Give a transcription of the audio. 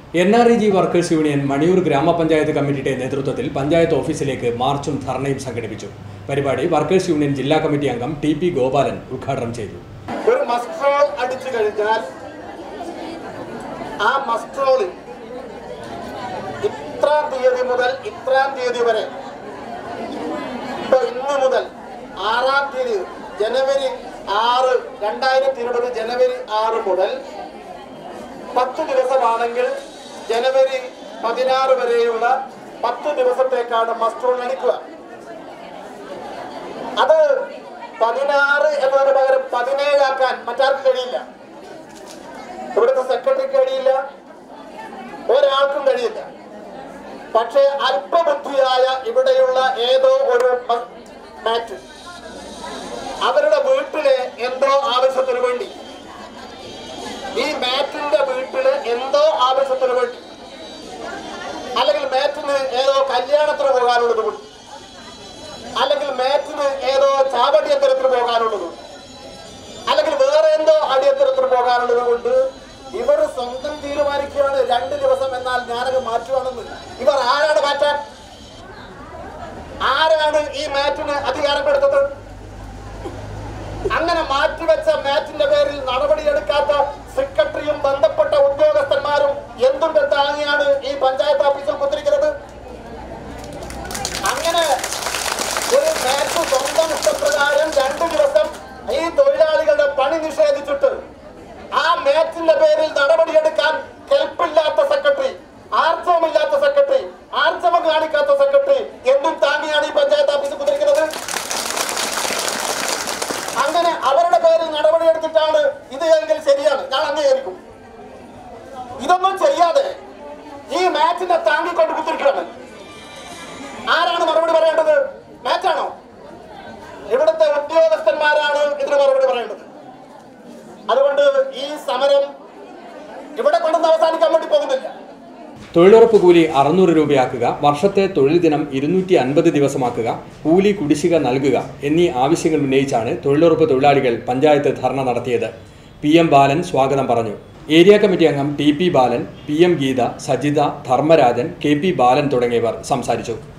N R E G workers union Maniyur ഗ്രാമപഞ്ചായത്ത് കമ്മിറ്റിയുടെ നേതൃത്വത്തിൽ പഞ്ചായത്ത് ഓഫീസിലേക്ക് മാർച്ചും ധർണയും സംഘടിപ്പിച്ചു പരിപാടി വർക്കേഴ്സ് യൂണിയൻ ജില്ലാ കമ്മിറ്റി അംഗം ടി പി ഗോപാലൻ ഉദ്ഘാടനം ചെയ്തു ഒരു മസ്ട്രോൾ അടിച്ചു കഴിഞ്ഞാൽ ആ മസ്ട്രോളിൽ ഇത്രാം തീയതി മുതൽ ഇത്രാം തീയതി വരെ ഇപ്പൊ ഇന്ന് മുതൽ ആറാം തീയതി ജനുവരി ആറ് രണ്ടായിരത്തി ഇരുപത് ജനുവരി ആറ് മുതൽ പത്ത് ദിവസമാണെങ്കിൽ ജനുവരി പതിനാറ് വരെയുള്ള പത്ത് ദിവസത്തേക്കാണ് മസ്ട്രോൾ അടിക്കുക അത് പതിനാറ് എന്നതിന് പകരം പതിനേഴാക്കാൻ മറ്റാർക്കും കഴിയില്ല ഇവിടുത്തെ സെക്രട്ടറിക്ക് കഴിയില്ല ഒരാൾക്കും കഴിയില്ല പക്ഷേ അല്പബുദ്ധിയായ ഇവിടെയുള്ള ഏതോ ഒരു മ- മാറ്റ് അവരുടെ വീട്ടിലെ എന്തോ ആവശ്യത്തിന് വേണ്ടി ഈ മാറ്റിന്റെ വീട്ടില് എന്തോ ആവശ്യത്തിന് വേണ്ടി അല്ലെങ്കിൽ മാറ്റിന് ഏതോ കല്യാണത്തിന് പോകാനുള്ളത് കൊണ്ട് അല്ലെങ്കിൽ മാറ്റിന് ഏതോ ചാവടിയന്തരത്തിന് പോകാനുള്ളത് അല്ലെങ്കിൽ വേറെ എന്തോ അടിയന്തരത്തിന് പോകാനുള്ളത് കൊണ്ട് ഇവർ സ്വന്തം തീരുമാനിക്കുകയാണ് രണ്ട് ദിവസം എന്നാൽ ഞാനത് മാറ്റുവാണെന്ന് ഇവർ ആരാണ് മാറ്റാൻ ആരാണ് ഈ മാറ്റിന് അധികാരം കൊടുത്തത് അങ്ങനെ മാറ്റിവെച്ച മാറ്റിന്റെ പേരിൽ നടപടിയെടുക്കാത്ത സെക്രട്ടറിയും ബന്ധപ്പെട്ട ഉദ്യോഗസ്ഥന്മാരും എന്തുണ്ട് താങ്ങിയാണ് ഈ പഞ്ചായത്ത് ഓഫീസിൽ കുത്തിരിക്കുന്നത് അങ്ങനെ ഒരു മാറ്റ് സ്വന്തം ഇഷ്ടപ്രകാരം രണ്ടു ദിവസം ഈ തൊഴിലാളികളുടെ പണി നിഷേധിച്ചിട്ട് ആ മാറ്റിന്റെ പേരിൽ നടപടിയെടുക്കാൻ കെൽപ്പില്ലാത്ത സെക്രട്ടറി ആർജവമില്ലാത്ത സെക്രട്ടറി ആർജവം കാണിക്കാത്ത സെക്രട്ടറി എന്തും താങ്ങിയാണ് ഈ പഞ്ചായത്ത് ഓഫീസിൽ കുതിരിക്കുന്നത് അങ്ങനെ അവരുടെ പേരിൽ നടപടിയെടുത്തിട്ടാണ് ഇത് എങ്കിൽ ശരിയാണ് ഞാൻ അംഗീകരിക്കും ഇതൊന്നും ചെയ്യാതെ ഈ മാറ്റിനെ താങ്ങിക്കൊണ്ട് കുത്തിരിക്കുകയാണ് ആരാണ് മറുപടി പറയേണ്ടത് മാറ്റാണോ ഇവിടുത്തെ ഉദ്യോഗസ്ഥന്മാരാണ് ഇതിന് മറുപടി പറയേണ്ടത് അതുകൊണ്ട് ഈ സമരം ഇവിടെ കൊണ്ടൊന്ന് അവസാനിക്കാൻ വേണ്ടി പോകുന്നില്ല തൊഴിലുറപ്പ് കൂലി അറുന്നൂറ് രൂപയാക്കുക വർഷത്തെ തൊഴിൽ ദിനം ഇരുന്നൂറ്റി അൻപത് ദിവസമാക്കുക കൂലി കുടിശ്ശിക നൽകുക എന്നീ ആവശ്യങ്ങൾ ഉന്നയിച്ചാണ് തൊഴിലുറപ്പ് തൊഴിലാളികൾ പഞ്ചായത്ത് ധർണ നടത്തിയത് പി എം ബാലൻ സ്വാഗതം പറഞ്ഞു ഏരിയ കമ്മിറ്റി അംഗം T P Balan P M Geetha Sajitha Dharmarajan K P Balan തുടങ്ങിയവർ സംസാരിച്ചു